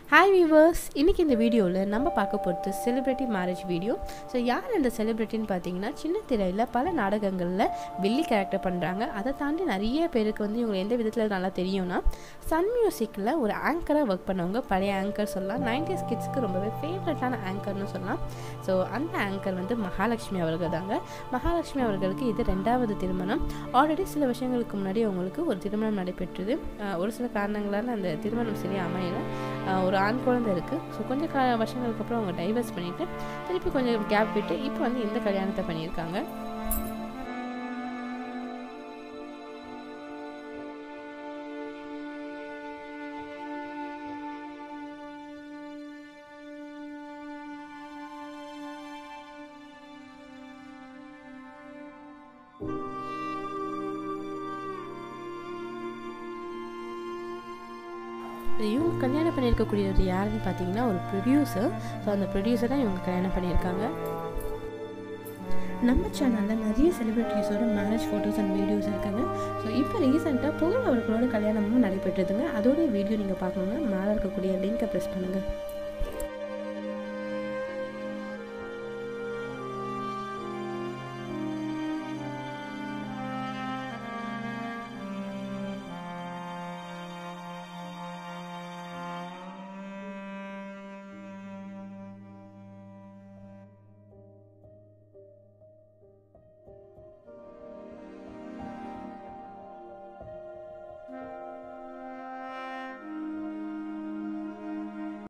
hi viewers இன்றைக்கி இந்த வீடியோவில் நம்ம பார்க்க போகிறது செலிப்ரிட்டி மேரேஜ் வீடியோ ஸோ யார் இந்த செலிப்ரிட்டின்னு பார்த்தீங்கன்னா சின்ன திரையில் பல நாடகங்களில் வெள்ளி கேரக்டர் பண்ணுறாங்க அதை தாண்டி நிறைய பேருக்கு வந்து இவங்க எந்த விதத்தில் நல்லா தெரியும்னா சன் மியூசிக்கில் ஒரு ஆங்கராக ஒர்க் பண்ணவங்க பழைய ஆங்கர் சொல்லலாம் நைன்டிஸ் கிட்ஸ்க்கு ரொம்பவே ஃபேவரட்டான ஆங்கர்னு சொல்லலாம் ஸோ அந்த ஆங்கர் வந்து மகாலட்சுமி அவர்கள் தாங்க மகாலட்சுமி அவர்களுக்கு இது ரெண்டாவது திருமணம் ஆல்ரெடி சில வருஷங்களுக்கு முன்னாடி அவங்களுக்கு ஒரு திருமணம் நடைபெற்றது அஹ் ஒரு சில காரணங்களால் அந்த திருமணம் சரியாக அமையல அஹ் ஒரு ஆண் குழந்தை இருக்குது ஸோ கொஞ்சம் கா வருஷங்களுக்கு அப்புறம் அவங்க டைவர்ஸ் பண்ணிவிட்டு திருப்பி கொஞ்சம் கேப் விட்டு இப்போ வந்து இந்த கல்யாணத்தை பண்ணியிருக்காங்க இவங்க கல்யாணம் பண்ணியிருக்கக்கூடியவர் யாருன்னு பார்த்தீங்கன்னா ஒரு ப்ரொடியூசர் ஸோ அந்த ப்ரொடியூசர் தான் இவங்க கல்யாணம் பண்ணியிருக்காங்க நம்ம சேனலில் நிறைய செலிப்ரிட்டிஸோட மேரேஜ் ஃபோட்டோஸ் அண்ட் வீடியோஸ் இருக்குங்க ஸோ இப்போ ரீசெண்டாக புகழ் அவர்களோட கல்யாணமும் நடைபெற்றதுங்க அதோடைய வீடியோ நீங்கள் பார்க்கணுன்னா மேலே இருக்கக்கூடிய லிங்கை ப்ரெஸ் பண்ணுங்கள்